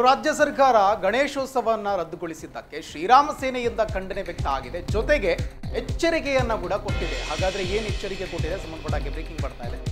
ರಾಜ್ಯ ಸರ್ಕಾರ ಗಣೇಶೋತ್ಸವವನ್ನು ರದ್ದುಗೊಳಿಸಿದ್ದಕ್ಕೆ ಶ್ರೀರಾಮ ಸೇನೆಯಿಂದ ಖಂಡನೆ ವ್ಯಕ್ತ ಆಗಿದೆ ಜೊತೆಗೆ ಎಚ್ಚರಿಕೆಯನ್ನ ಕೂಡ ಕೊಟ್ಟಿದೆ ಹಾಗಾದ್ರೆ ಏನು ಎಚ್ಚರಿಕೆ ಕೊಟ್ಟಿದೆ ಸಂಬಂಧಪಟ್ಟಾಗೆ ಬ್ರೇಕಿಂಗ್ ಬರ್ತಾ ಇದೆ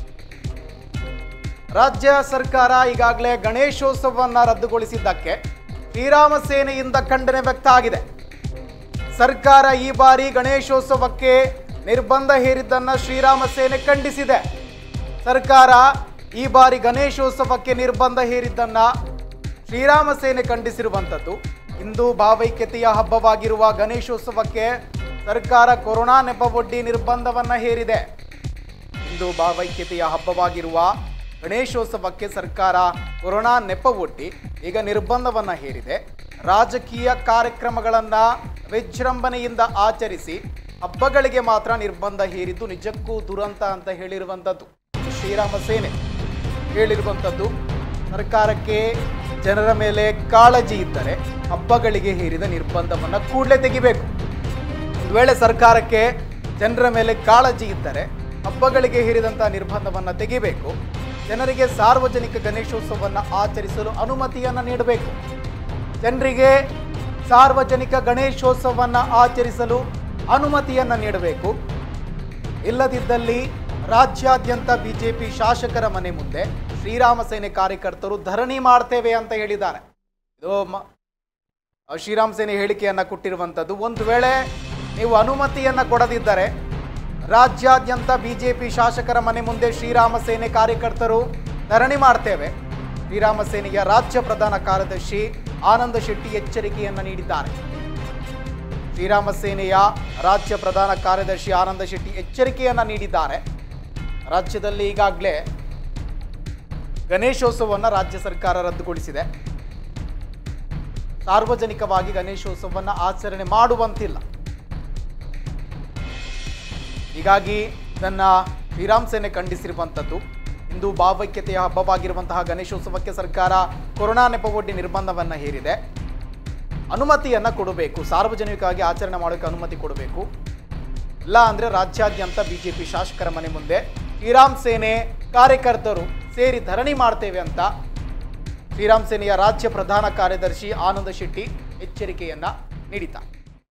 ರಾಜ್ಯ ಸರ್ಕಾರ ಈಗಾಗಲೇ ಗಣೇಶೋತ್ಸವವನ್ನು ರದ್ದುಗೊಳಿಸಿದ್ದಕ್ಕೆ ಶ್ರೀರಾಮ ಸೇನೆಯಿಂದ ಖಂಡನೆ ವ್ಯಕ್ತ ಆಗಿದೆ ಸರ್ಕಾರ ಈ ಬಾರಿ ಗಣೇಶೋತ್ಸವಕ್ಕೆ ನಿರ್ಬಂಧ ಹೇರಿದ್ದನ್ನ ಶ್ರೀರಾಮ ಸೇನೆ ಖಂಡಿಸಿದೆ ಸರ್ಕಾರ ಈ ಬಾರಿ ಗಣೇಶೋತ್ಸವಕ್ಕೆ ನಿರ್ಬಂಧ ಹೇರಿದ್ದನ್ನ ಶ್ರೀರಾಮ ಸೇನೆ ಖಂಡಿಸಿರುವಂಥದ್ದು ಇಂದು ಭಾವೈಕ್ಯತೆಯ ಹಬ್ಬವಾಗಿರುವ ಗಣೇಶೋತ್ಸವಕ್ಕೆ ಸರ್ಕಾರ ಕೊರೋನಾ ನೆಪವೊಡ್ಡಿ ನಿರ್ಬಂಧವನ್ನ ಹೇರಿದೆ ಇಂದು ಭಾವೈಕ್ಯತೆಯ ಹಬ್ಬವಾಗಿರುವ ಗಣೇಶೋತ್ಸವಕ್ಕೆ ಸರ್ಕಾರ ಕೊರೋನಾ ನೆಪವೊಡ್ಡಿ ಈಗ ನಿರ್ಬಂಧವನ್ನ ಹೇರಿದೆ ರಾಜಕೀಯ ಕಾರ್ಯಕ್ರಮಗಳನ್ನ ವಿಜೃಂಭಣೆಯಿಂದ ಆಚರಿಸಿ ಹಬ್ಬಗಳಿಗೆ ಮಾತ್ರ ನಿರ್ಬಂಧ ಹೇರಿದ್ದು ನಿಜಕ್ಕೂ ದುರಂತ ಅಂತ ಹೇಳಿರುವಂಥದ್ದು ಶ್ರೀರಾಮ ಸೇನೆ ಹೇಳಿರುವಂಥದ್ದು ಸರ್ಕಾರಕ್ಕೆ ಜನರ ಮೇಲೆ ಕಾಳಜಿ ಇದ್ದರೆ ಹಬ್ಬಗಳಿಗೆ ಹೇರಿದ ನಿರ್ಬಂಧವನ್ನು ಕೂಡಲೇ ತೆಗಿಬೇಕು ಒಂದು ವೇಳೆ ಸರ್ಕಾರಕ್ಕೆ ಜನರ ಮೇಲೆ ಕಾಳಜಿ ಇದ್ದರೆ ಹಬ್ಬಗಳಿಗೆ ಹೇರಿದಂಥ ನಿರ್ಬಂಧವನ್ನು ತೆಗಿಬೇಕು ಜನರಿಗೆ ಸಾರ್ವಜನಿಕ ಗಣೇಶೋತ್ಸವವನ್ನು ಆಚರಿಸಲು ಅನುಮತಿಯನ್ನು ನೀಡಬೇಕು ಜನರಿಗೆ ಸಾರ್ವಜನಿಕ ಗಣೇಶೋತ್ಸವವನ್ನು ಆಚರಿಸಲು ಅನುಮತಿಯನ್ನು ನೀಡಬೇಕು ಇಲ್ಲದಿದ್ದಲ್ಲಿ ರಾಜ್ಯಾದ್ಯಂತ ಬಿಜೆಪಿ ಶಾಸಕರ ಮನೆ ಮುಂದೆ ಶ್ರೀರಾಮ ಸೇನೆ ಕಾರ್ಯಕರ್ತರು ಧರಣಿ ಮಾಡ್ತೇವೆ ಅಂತ ಹೇಳಿದ್ದಾರೆ ಇದು ಮ- ಶ್ರೀರಾಮ ಸೇನೆ ಹೇಳಿಕೆಯನ್ನ ಕೊಟ್ಟಿರುವಂಥದ್ದು ಒಂದು ವೇಳೆ ನೀವು ಅನುಮತಿಯನ್ನ ಕೊಡದಿದ್ದರೆ ರಾಜ್ಯಾದ್ಯಂತ ಬಿಜೆಪಿ ಶಾಸಕರ ಮನೆ ಮುಂದೆ ಶ್ರೀರಾಮ ಸೇನೆ ಕಾರ್ಯಕರ್ತರು ಧರಣಿ ಮಾಡ್ತೇವೆ ಶ್ರೀರಾಮ ಸೇನೆಯ ರಾಜ್ಯ ಪ್ರಧಾನ ಕಾರ್ಯದರ್ಶಿ ಆನಂದ ಶೆಟ್ಟಿ ಎಚ್ಚರಿಕೆಯನ್ನ ನೀಡಿದ್ದಾರೆ ಶ್ರೀರಾಮ ಸೇನೆಯ ರಾಜ್ಯ ಪ್ರಧಾನ ಕಾರ್ಯದರ್ಶಿ ಆನಂದ ಶೆಟ್ಟಿ ಎಚ್ಚರಿಕೆಯನ್ನ ನೀಡಿದ್ದಾರೆ ರಾಜ್ಯದಲ್ಲಿ ಈಗಾಗಲೇ ಗಣೇಶೋತ್ಸವವನ್ನು ರಾಜ್ಯ ಸರ್ಕಾರ ರದ್ದುಗೊಳಿಸಿದೆ ಸಾರ್ವಜನಿಕವಾಗಿ ಗಣೇಶೋತ್ಸವವನ್ನು ಆಚರಣೆ ಮಾಡುವಂತಿಲ್ಲ ಹೀಗಾಗಿ ಇದನ್ನ ಶ್ರೀರಾಮ್ ಸೇನೆ ಖಂಡಿಸಿರುವಂಥದ್ದು ಇಂದು ಭಾವೈಕ್ಯತೆಯ ಹಬ್ಬವಾಗಿರುವಂತಹ ಗಣೇಶೋತ್ಸವಕ್ಕೆ ಸರ್ಕಾರ ಕೊರೋನಾ ನೆಪವೊಡ್ಡಿ ನಿರ್ಬಂಧವನ್ನು ಹೇರಿದೆ ಅನುಮತಿಯನ್ನು ಕೊಡಬೇಕು ಸಾರ್ವಜನಿಕವಾಗಿ ಆಚರಣೆ ಮಾಡೋಕ್ಕೆ ಅನುಮತಿ ಕೊಡಬೇಕು ಇಲ್ಲ ಅಂದರೆ ರಾಜ್ಯಾದ್ಯಂತ ಬಿಜೆಪಿ ಶಾಸಕರ ಮನೆ ಮುಂದೆ ಶ್ರೀರಾಮ್ ಸೇನೆ ಕಾರ್ಯಕರ್ತರು ಸೇರಿ ಧರಣಿ ಮಾಡ್ತೇವೆ ಅಂತ ಶ್ರೀರಾಮ್ ಸೇನೆಯ ರಾಜ್ಯ ಪ್ರಧಾನ ಕಾರ್ಯದರ್ಶಿ ಆನಂದ ಶೆಟ್ಟಿ ಎಚ್ಚರಿಕೆಯನ್ನ ನೀಡಿದ್ದಾರೆ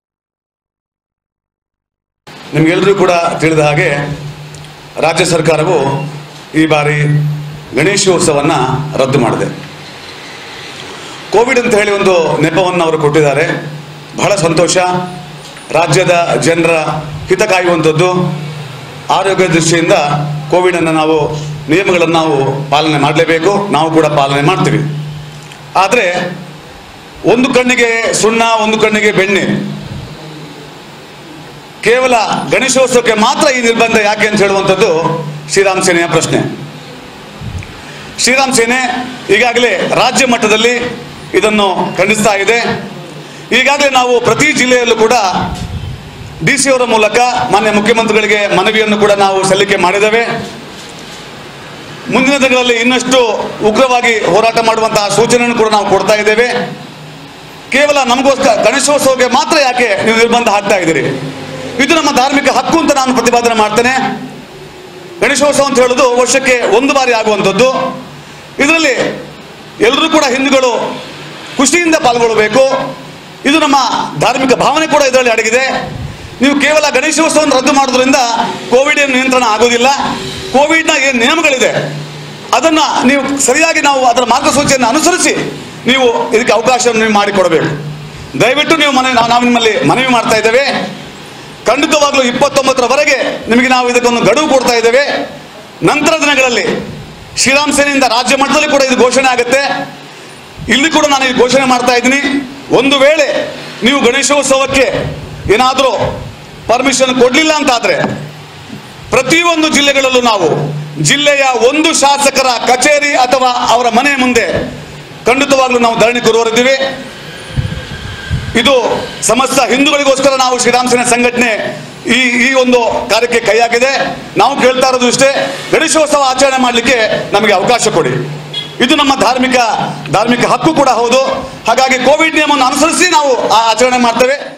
ನಿಮಗೆಲ್ಲರೂ ಕೂಡ ತಿಳಿದ ಹಾಗೆ ರಾಜ್ಯ ಸರ್ಕಾರವು ಈ ಬಾರಿ ಗಣೇಶೋತ್ಸವವನ್ನು ರದ್ದು ಮಾಡಿದೆ ಕೋವಿಡ್ ಅಂತ ಹೇಳಿ ಒಂದು ನೆಪವನ್ನು ಅವರು ಕೊಟ್ಟಿದ್ದಾರೆ ಬಹಳ ಸಂತೋಷ ರಾಜ್ಯದ ಜನರ ಹಿತ ಕಾಯುವಂಥದ್ದು ಆರೋಗ್ಯ ದೃಷ್ಟಿಯಿಂದ ಕೋವಿಡನ್ನು ನಾವು ನಿಯಮಗಳನ್ನು ನಾವು ಪಾಲನೆ ಮಾಡಲೇಬೇಕು ನಾವು ಕೂಡ ಪಾಲನೆ ಮಾಡ್ತೀವಿ ಆದರೆ ಒಂದು ಕಣ್ಣಿಗೆ ಸುಣ್ಣ ಒಂದು ಕಣ್ಣಿಗೆ ಬೆಣ್ಣೆ ಕೇವಲ ಗಣೇಶೋತ್ಸವಕ್ಕೆ ಮಾತ್ರ ಈ ನಿರ್ಬಂಧ ಯಾಕೆ ಅಂತ ಹೇಳುವಂಥದ್ದು ಶ್ರೀರಾಮ್ ಸೇನೆಯ ಪ್ರಶ್ನೆ ಶ್ರೀರಾಮ್ ಸೇನೆ ಈಗಾಗಲೇ ರಾಜ್ಯ ಮಟ್ಟದಲ್ಲಿ ಇದನ್ನು ಖಂಡಿಸ್ತಾ ಇದೆ ಈಗಾಗಲೇ ನಾವು ಪ್ರತಿ ಜಿಲ್ಲೆಯಲ್ಲೂ ಕೂಡ ಡಿ ಸಿ ಅವರ ಮೂಲಕ ಮಾನ್ಯ ಮುಖ್ಯಮಂತ್ರಿಗಳಿಗೆ ಮನವಿಯನ್ನು ಕೂಡ ನಾವು ಸಲ್ಲಿಕೆ ಮಾಡಿದ್ದೇವೆ ಮುಂದಿನ ದಿನಗಳಲ್ಲಿ ಇನ್ನಷ್ಟು ಉಗ್ರವಾಗಿ ಹೋರಾಟ ಮಾಡುವಂತಹ ಸೂಚನೆಯನ್ನು ಕೂಡ ನಾವು ಕೊಡ್ತಾ ಇದ್ದೇವೆ ಕೇವಲ ನಮಗೋಸ್ಕರ ಗಣೇಶೋತ್ಸವಕ್ಕೆ ಮಾತ್ರ ಯಾಕೆ ನೀವು ನಿರ್ಬಂಧ ಹಾಕ್ತಾ ಇದ್ದೀರಿ ಇದು ನಮ್ಮ ಧಾರ್ಮಿಕ ಹಕ್ಕು ಅಂತ ನಾನು ಪ್ರತಿಪಾದನೆ ಮಾಡ್ತೇನೆ ಗಣೇಶೋತ್ಸವ ಅಂತ ಹೇಳೋದು ವರ್ಷಕ್ಕೆ ಒಂದು ಬಾರಿ ಆಗುವಂಥದ್ದು ಇದರಲ್ಲಿ ಎಲ್ಲರೂ ಕೂಡ ಹಿಂದೂಗಳು ಖುಷಿಯಿಂದ ಪಾಲ್ಗೊಳ್ಳಬೇಕು ಇದು ನಮ್ಮ ಧಾರ್ಮಿಕ ಭಾವನೆ ಕೂಡ ಇದರಲ್ಲಿ ಅಡಗಿದೆ ನೀವು ಕೇವಲ ಗಣೇಶೋತ್ಸವವನ್ನು ರದ್ದು ಮಾಡೋದ್ರಿಂದ ಕೋವಿಡ್ ಏನು ನಿಯಂತ್ರಣ ಆಗೋದಿಲ್ಲ ಕೋವಿಡ್ನ ಏನು ನಿಯಮಗಳಿದೆ ಅದನ್ನು ನೀವು ಸರಿಯಾಗಿ ನಾವು ಅದರ ಮಾರ್ಗಸೂಚಿಯನ್ನು ಅನುಸರಿಸಿ ನೀವು ಇದಕ್ಕೆ ಅವಕಾಶವನ್ನು ನೀವು ಮಾಡಿಕೊಡಬೇಕು ದಯವಿಟ್ಟು ನೀವು ಮನೆ ನಾವು ನಾವು ನಿಮ್ಮಲ್ಲಿ ಮನವಿ ಮಾಡ್ತಾ ಇದ್ದೇವೆ ಖಂಡಿತವಾಗ್ಲೂ ಇಪ್ಪತ್ತೊಂಬತ್ತರವರೆಗೆ ನಿಮಗೆ ನಾವು ಇದಕ್ಕೊಂದು ಗಡುವು ಕೊಡ್ತಾ ಇದ್ದೇವೆ ನಂತರ ದಿನಗಳಲ್ಲಿ ಶ್ರೀರಾಮ್ ಸೇನೆಯಿಂದ ರಾಜ್ಯ ಮಟ್ಟದಲ್ಲಿ ಕೂಡ ಇದು ಘೋಷಣೆ ಆಗುತ್ತೆ ಇಲ್ಲಿ ಕೂಡ ನಾನು ಈ ಘೋಷಣೆ ಮಾಡ್ತಾ ಇದ್ದೀನಿ ಒಂದು ವೇಳೆ ನೀವು ಗಣೇಶೋತ್ಸವಕ್ಕೆ ಏನಾದರೂ ಪರ್ಮಿಷನ್ ಕೊಡಲಿಲ್ಲ ಅಂತಾದರೆ ಪ್ರತಿಯೊಂದು ಜಿಲ್ಲೆಗಳಲ್ಲೂ ನಾವು ಜಿಲ್ಲೆಯ ಒಂದು ಶಾಸಕರ ಕಚೇರಿ ಅಥವಾ ಅವರ ಮನೆ ಮುಂದೆ ಖಂಡಿತವಾಗ್ಲೂ ನಾವು ಧರಣಿ ಕೊರುವರಿದ್ದೀವಿ ಇದು ಸಮಸ್ತ ಹಿಂದೂಗಳಿಗೋಸ್ಕರ ನಾವು ಶ್ರೀರಾಮ್ ಸೇನೆ ಸಂಘಟನೆ ಈ ಈ ಒಂದು ಕಾರ್ಯಕ್ಕೆ ಕೈ ಹಾಕಿದೆ ನಾವು ಕೇಳ್ತಾ ಇರೋದು ಇಷ್ಟೇ ಗಣೇಶೋತ್ಸವ ಆಚರಣೆ ಮಾಡಲಿಕ್ಕೆ ನಮಗೆ ಅವಕಾಶ ಕೊಡಿ ಇದು ನಮ್ಮ ಧಾರ್ಮಿಕ ಧಾರ್ಮಿಕ ಹಕ್ಕು ಕೂಡ ಹೌದು ಹಾಗಾಗಿ ಕೋವಿಡ್ ನಿಯಮವನ್ನು ಅನುಸರಿಸಿ ನಾವು ಆ ಆಚರಣೆ ಮಾಡ್ತೇವೆ